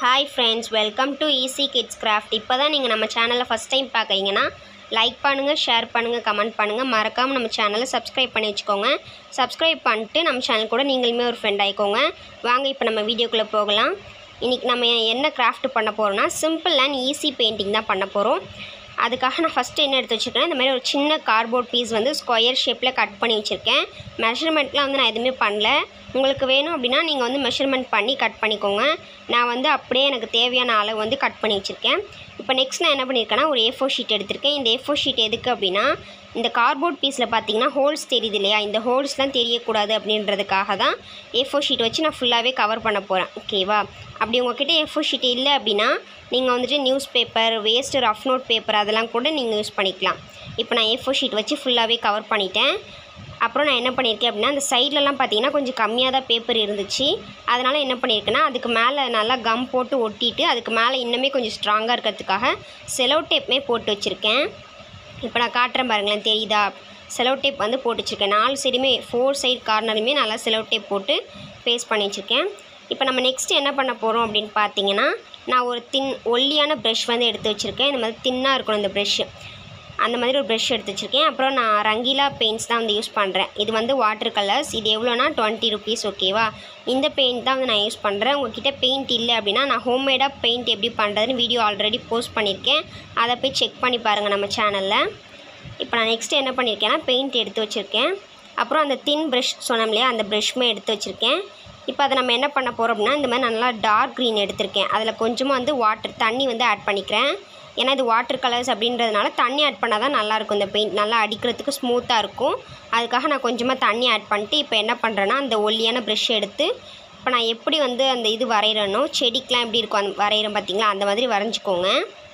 hi friends welcome to easy kids craft இப்போ தான் நீங்கள் நம்ம சேனலை ஃபஸ்ட் டைம் பார்க்குறீங்கன்னா லைக் பண்ணுங்கள் ஷேர் பண்ணுங்கள் கமெண்ட் பண்ணுங்கள் மறக்காமல் நம்ம சேனலை சப்ஸ்கிரைப் பண்ணி வச்சுக்கோங்க சப்ஸ்கிரைப் பண்ணிட்டு நம்ம சேனல் கூட நீங்களுமே ஒரு ஃப்ரெண்ட் ஆகிக்கோங்க வாங்க இப்போ நம்ம வீடியோக்குள்ளே போகலாம் இன்றைக்கி நம்ம என்ன கிராஃப்ட் பண்ண போகிறோம்னா சிம்பிள் அண்ட் ஈஸி பெயிண்டிங் தான் பண்ண போகிறோம் அதுக்காக நான் ஃபஸ்ட்டு என்ன எடுத்து வச்சுருக்கேன் இந்த மாதிரி ஒரு சின்ன கார்ட்போர்ட் பீஸ் வந்து ஸ்கொயர் ஷேப்பில் கட் பண்ணி வச்சுருக்கேன் மெஷர்மெண்ட்லாம் வந்து நான் எதுவுமே பண்ணல உங்களுக்கு வேணும் அப்படின்னா நீங்கள் வந்து மெஷர்மெண்ட் பண்ணி கட் பண்ணிக்கோங்க நான் வந்து அப்படியே எனக்கு தேவையான அளவு வந்து கட் பண்ணி வச்சுருக்கேன் இப்போ நெக்ஸ்ட் நான் என்ன பண்ணியிருக்கேன்னா ஒரு ஏ ஃபோர் ஷீட் எடுத்திருக்கேன் இந்த ஏ ஃபோர் ஷீட் எதுக்கு அப்படின்னா இந்த கார்ட்போர்ட் பீஸில் பார்த்தீங்கன்னா ஹோல்ஸ் தெரியுது இல்லையா இந்த ஹோல்ஸ்லாம் தெரியக்கூடாது அப்படின்றதுக்காக தான் ஏ ஃபோர் ஷீட் வச்சு நான் ஃபுல்லாகவே கவர் பண்ண போகிறேன் ஓகேவா அப்படி உங்ககிட்ட ஏ ஃபோர் ஷீட் இல்லை அப்படின்னா நீங்கள் வந்துட்டு news paper waste rough note paper அதெல்லாம் கூட நீங்கள் யூஸ் பண்ணிக்கலாம் இப்போ நான் ஏ ஃபோர் ஷீட் வச்சு ஃபுல்லாகவே கவர் பண்ணிட்டேன் அப்புறம் நான் என்ன பண்ணியிருக்கேன் அப்படின்னா அந்த சைட்லலாம் பார்த்தீங்கன்னா கொஞ்சம் கம்மியாக தான் பேப்பர் இருந்துச்சு அதனால் என்ன பண்ணியிருக்கேன்னா அதுக்கு மேலே நல்லா கம் போட்டு ஒட்டிட்டு அதுக்கு மேலே இன்னுமே கொஞ்சம் ஸ்ட்ராங்காக இருக்கிறதுக்காக செலோ டேப்புமே போட்டு வச்சுருக்கேன் இப்போ நான் காட்டுறேன் பாருங்களேன் தெரியுதா செலோ டேப் வந்து போட்டு வச்சுருக்கேன் நாலு சைடுமே ஃபோர் சைடு கார்னருமே நல்லா செலோ டேப் போட்டு பேஸ்ட் பண்ணி வச்சுருக்கேன் இப்போ நம்ம நெக்ஸ்ட் என்ன பண்ண போகிறோம் அப்படின்னு பார்த்தீங்கன்னா நான் ஒரு தின் ஒல்லியான ப்ரஷ் வந்து எடுத்து வச்சுருக்கேன் இந்த மாதிரி தின்னாக இருக்கணும் இந்த ப்ரஷ்ஷு அந்த மாதிரி ஒரு ப்ரஷ் எடுத்து வச்சுருக்கேன் அப்புறம் நான் ரங்கீலா பெயிண்ட்ஸ் தான் வந்து யூஸ் பண்ணுறேன் இது வந்து வாட்டர் கலர்ஸ் இது எவ்வளோனா டுவெண்ட்டி ருபீஸ் ஓகேவா இந்த பெயிண்ட் தான் வந்து நான் யூஸ் பண்ணுறேன் உங்ககிட்ட பெயிண்ட் இல்லை அப்படின்னா நான் ஹோம்மேடாக பெயிண்ட் எப்படி பண்ணுறதுன்னு வீடியோ ஆல்ரெடி போஸ்ட் பண்ணியிருக்கேன் அதை போய் செக் பண்ணி பாருங்கள் நம்ம சேனலில் இப்போ நான் நெக்ஸ்ட்டு என்ன பண்ணியிருக்கேன்னா பெயிண்ட் எடுத்து வச்சுருக்கேன் அப்புறம் அந்த தின் ப்ரஷ் சொன்னோம் இல்லையா அந்த ப்ரஷ்மே எடுத்து வச்சுருக்கேன் இப்போ அதை நம்ம என்ன பண்ண போகிறோம் அப்படின்னா இந்த மாதிரி நல்லா டார்க் க்ரீன் எடுத்திருக்கேன் அதில் கொஞ்சமாக வந்து வாட்டர் தண்ணி வந்து ஆட் பண்ணிக்கிறேன் ஏன்னா இது வாட்டர் கலர்ஸ் அப்படின்றதுனால தண்ணி ஆட் பண்ணால் தான் நல்லாயிருக்கும் இந்த பெயிண்ட் நல்லா அடிக்கிறதுக்கு ஸ்மூத்தாக இருக்கும் அதுக்காக நான் கொஞ்சமாக தண்ணி ஆட் பண்ணிட்டு இப்போ என்ன பண்ணுறேன்னா அந்த ஒல்லியான ப்ரஷ் எடுத்து இப்போ நான் எப்படி வந்து அந்த இது வரைகிறனோ செடிக்கெலாம் எப்படி இருக்கும் அந்த வரைகிறேன் பார்த்தீங்களா அந்த மாதிரி வரைஞ்சிக்கோங்க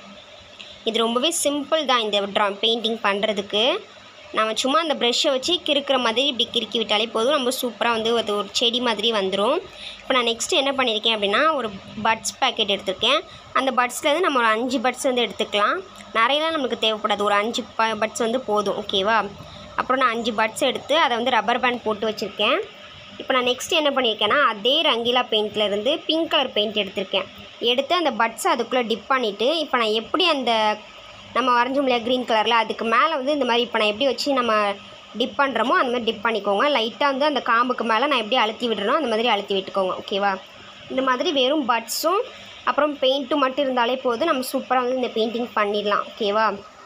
இது ரொம்பவே சிம்பிள் தான் இந்த ட்ரா பெயிண்டிங் பண்ணுறதுக்கு நம்ம சும்மா அந்த ப்ரெஷ்ஷை வச்சு கிறுக்கிற மாதிரி இப்படி கிறுக்கி விட்டாலே போதும் ரொம்ப சூப்பராக வந்து அது ஒரு செடி மாதிரி வந்துடும் இப்போ நான் நெக்ஸ்ட்டு என்ன பண்ணியிருக்கேன் அப்படின்னா ஒரு பட்ஸ் பேக்கெட் எடுத்திருக்கேன் அந்த பட்ஸ்லேருந்து நம்ம ஒரு அஞ்சு பட்ஸ் வந்து எடுத்துக்கலாம் நிறையலாம் நமக்கு தேவைப்படாது ஒரு அஞ்சு ப பட்ஸ் வந்து போதும் ஓகேவா அப்புறம் நான் அஞ்சு பட்ஸ் எடுத்து அதை வந்து ரப்பர் பேண்ட் போட்டு வச்சுருக்கேன் இப்போ நான் நெக்ஸ்ட் என்ன பண்ணியிருக்கேன்னா அதே ரங்கீலா பெயிண்ட்லேருந்து பிங்க் கலர் பெயிண்ட் எடுத்திருக்கேன் எடுத்து அந்த பட்ஸை அதுக்குள்ளே டிப் பண்ணிவிட்டு இப்போ நான் எப்படி அந்த நம்ம வரைஞ்சோம் இல்லையா க்ரீன் கலரில் அதுக்கு மேலே வந்து இந்த மாதிரி இப்போ நான் எப்படி வச்சு நம்ம டிப் பண்ணுறோமோ அந்த மாதிரி டிப் பண்ணிக்கோங்க லைட்டாக வந்து அந்த காம்புக்கு மேலே நான் எப்படி அழுத்தி விடுறனோ அந்த மாதிரி அழுத்தி விட்டுக்கோங்க ஓகேவா இந்த மாதிரி வெறும் பட்ஸும் அப்புறம் பெயிண்ட்டும் மட்டும் இருந்தாலே போதும் நம்ம சூப்பராக வந்து இந்த பெயிண்டிங் பண்ணிடலாம் ஓகேவா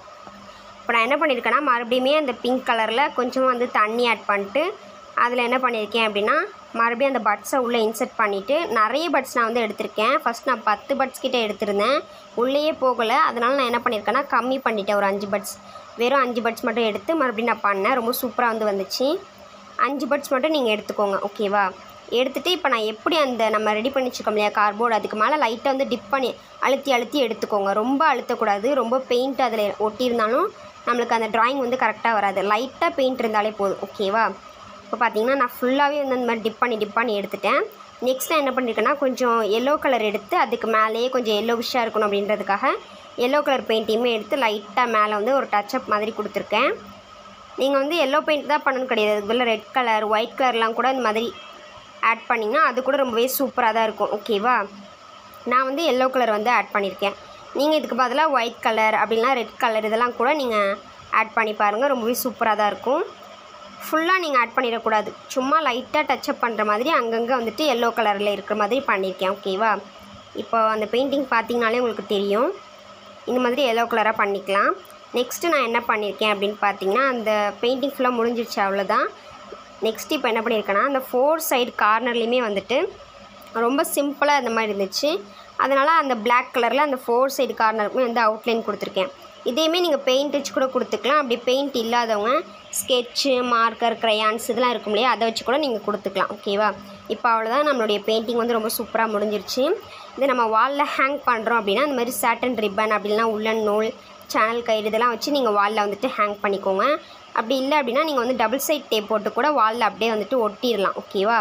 இப்போ நான் என்ன பண்ணியிருக்கேன்னா மறுபடியுமே அந்த பிங்க் கலரில் கொஞ்சமாக வந்து தண்ணி ஆட் பண்ணிட்டு அதில் என்ன பண்ணியிருக்கேன் அப்படின்னா மறுபடியும் அந்த பட்ஸை உள்ளே இன்சர்ட் பண்ணிவிட்டு நிறைய பட்ஸ் நான் வந்து எடுத்திருக்கேன் ஃபஸ்ட் நான் பத்து பட்ஸ் கிட்டே எடுத்திருந்தேன் உள்ளேயே போகலை அதனால் நான் என்ன பண்ணியிருக்கேன்னா கம்மி பண்ணிட்டேன் ஒரு அஞ்சு பட்ஸ் வெறும் அஞ்சு பட்ஸ் மட்டும் எடுத்து மறுபடியும் நான் பண்ணேன் ரொம்ப சூப்பராக வந்து வந்துச்சு அஞ்சு பட்ஸ் மட்டும் நீங்கள் எடுத்துக்கோங்க ஓகேவா எடுத்துகிட்டு இப்போ நான் எப்படி அந்த நம்ம ரெடி பண்ணி வச்சுக்கோம் இல்லையா கார்போர்டு அதுக்கு மேலே லைட்டாக வந்து டிப் பண்ணி அழுத்தி அழுத்தி எடுத்துக்கோங்க ரொம்ப அழுத்தக்கூடாது ரொம்ப பெயிண்ட் அதில் ஒட்டியிருந்தாலும் நம்மளுக்கு அந்த ட்ராயிங் வந்து கரெக்டாக வராது லைட்டாக பெயிண்ட் இருந்தாலே போதும் ஓகேவா இப்போ பார்த்தீங்கன்னா நான் ஃபுல்லாகவே வந்து அந்த மாதிரி டிப் பண்ணி டிப் பண்ணி எடுத்துட்டேன் நெக்ஸ்ட் நான் என்ன பண்ணியிருக்கேன்னா கொஞ்சம் எல்லோ கலர் எடுத்து அதுக்கு மேலேயே கொஞ்சம் எல்லோ விஷாக இருக்கணும் அப்படின்றதுக்காக எல்லோ கலர் பெயிண்ட்டையுமே எடுத்து லைட்டாக மேலே வந்து ஒரு டச்சப் மாதிரி கொடுத்துருக்கேன் நீங்கள் வந்து எல்லோ பெயிண்ட் தான் பண்ணணும் கிடையாது அதுக்குள்ள ரெட் கலர் ஒயிட் கலர்லாம் கூட இந்த மாதிரி ஆட் பண்ணிங்கன்னா அது கூட ரொம்பவே சூப்பராக தான் இருக்கும் ஓகேவா நான் வந்து எல்லோ கலர் வந்து ஆட் பண்ணியிருக்கேன் நீங்கள் இதுக்கு பதிலாக ஒயிட் கலர் அப்படின்னா ரெட் கலர் இதெல்லாம் கூட நீங்கள் ஆட் பண்ணி பாருங்கள் ரொம்பவே சூப்பராக தான் இருக்கும் ஃபுல்லாக நீங்கள் ஆட் பண்ணிடக்கூடாது சும்மா லைட்டாக டச்சப் பண்ணுற மாதிரி அங்கங்கே வந்துட்டு எல்லோ கலரில் இருக்கிற மாதிரி பண்ணியிருக்கேன் ஓகேவா இப்போ அந்த பெயிண்டிங் பார்த்தீங்கனாலே உங்களுக்கு தெரியும் இந்த மாதிரி எல்லோ கலராக பண்ணிக்கலாம் நெக்ஸ்ட்டு நான் என்ன பண்ணியிருக்கேன் அப்படின்னு பார்த்தீங்கன்னா அந்த பெயிண்டிங் ஃபுல்லாக முடிஞ்சிருச்சு அவ்வளோதான் நெக்ஸ்ட் இப்போ என்ன பண்ணியிருக்கேன்னா அந்த ஃபோர் சைடு கார்னர்லேயுமே வந்துட்டு ரொம்ப சிம்பிளாக இந்த மாதிரி இருந்துச்சு அதனால் அந்த Black கலரில் அந்த ஃபோர் சைடு கார்னருக்குமே வந்து அவுட்லைன் கொடுத்துருக்கேன் இதையுமே நீங்கள் பெயிண்ட் வச்சு கூட கொடுத்துக்கலாம் அப்படி பெயிண்ட் இல்லாதவங்க ஸ்கெட்சு மார்க்கர் க்ரையான்ஸ் இதெல்லாம் இருக்கும் இல்லையா அதை வச்சு கூட நீங்கள் கொடுத்துக்கலாம் ஓகேவா இப்போ அவ்வளோதான் நம்மளுடைய பெயிண்டிங் வந்து ரொம்ப சூப்பராக முடிஞ்சிருச்சு இது நம்ம வாலில் ஹேங் பண்ணுறோம் அப்படின்னா இந்த மாதிரி சாட்டன் ரிப்பன் அப்படின்னா உள்ளன் நூல் சேனல் கயிறு இதெல்லாம் வச்சு நீங்கள் வாலில் வந்துட்டு ஹேங் பண்ணிக்கோங்க அப்படி இல்லை அப்படின்னா நீங்கள் வந்து டபுள் சைட் டேப் போட்டு கூட வாலில் அப்படியே வந்துட்டு ஒட்டிடலாம் ஓகேவா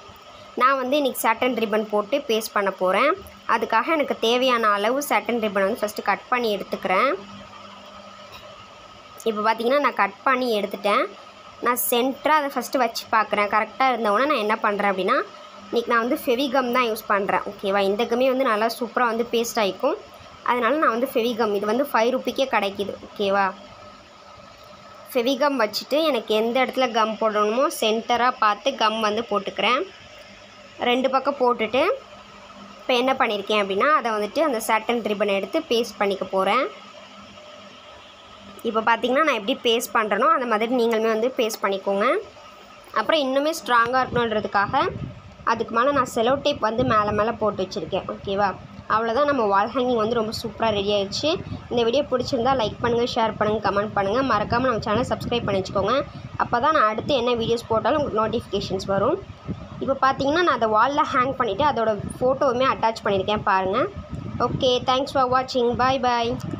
நான் வந்து இன்றைக்கி சாட்டன் ரிப்பன் போட்டு பேஸ்ட் பண்ண போகிறேன் அதுக்காக எனக்கு தேவையான அளவு சாட்டன் ரிப்பன் வந்து ஃபஸ்ட்டு கட் பண்ணி எடுத்துக்கிறேன் இப்போ பார்த்தீங்கன்னா நான் கட் பண்ணி எடுத்துட்டேன் நான் சென்டராக அதை ஃபஸ்ட்டு வச்சு பார்க்குறேன் கரெக்டாக இருந்தவொடனே நான் என்ன பண்ணுறேன் அப்படின்னா இன்றைக்கி நான் வந்து ஃபெவிகம் தான் யூஸ் பண்ணுறேன் ஓகேவா இந்த கம்மே வந்து நல்லா சூப்பராக வந்து பேஸ்ட் ஆகிக்கும் அதனால நான் வந்து ஃபெவிகம் இது வந்து ஃபைவ் ருப்பிக்கே கிடைக்கிது ஓகேவா ஃபெவிகம் வச்சுட்டு எனக்கு எந்த இடத்துல கம் போடணுமோ சென்டராக பார்த்து கம் வந்து போட்டுக்கிறேன் ரெண்டு பக்கம் போட்டுட்டு இப்போ என்ன பண்ணியிருக்கேன் அப்படின்னா அதை வந்துட்டு அந்த சாட்டன் ரிப்பனை எடுத்து பேஸ்ட் பண்ணிக்க போகிறேன் இப்போ பார்த்தீங்கன்னா நான் எப்படி பேஸ்ட் பண்ணுறனோ அந்த மாதிரி நீங்களுமே வந்து பேஸ்ட் பண்ணிக்கோங்க அப்புறம் இன்னுமே ஸ்ட்ராங்காக இருக்கணுன்றதுக்காக அதுக்கு மேலே நான் செலோ டேப் வந்து மேலே மேலே போட்டு வச்சுருக்கேன் ஓகேவா அவ்வளோதான் நம்ம வால் ஹேங்கிங் வந்து ரொம்ப சூப்பராக ரெடி ஆயிடுச்சு இந்த வீடியோ பிடிச்சிருந்தா லைக் பண்ணுங்கள் ஷேர் பண்ணுங்கள் கமெண்ட் பண்ணுங்கள் மறக்காமல் நம்ம சேனலை சப்ஸ்கிரைப் பண்ணி வச்சுக்கோங்க அப்போ தான் நான் அடுத்து என்ன வீடியோஸ் போட்டாலும் உங்களுக்கு நோட்டிஃபிகேஷன்ஸ் வரும் இப்போ பார்த்தீங்கன்னா நான் அதை வாலில் ஹேங் பண்ணிவிட்டு அதோட ஃபோட்டோவுமே அட்டாச் பண்ணியிருக்கேன் பாருங்கள் ஓகே தேங்க்ஸ் ஃபார் வாட்சிங் பாய் பாய்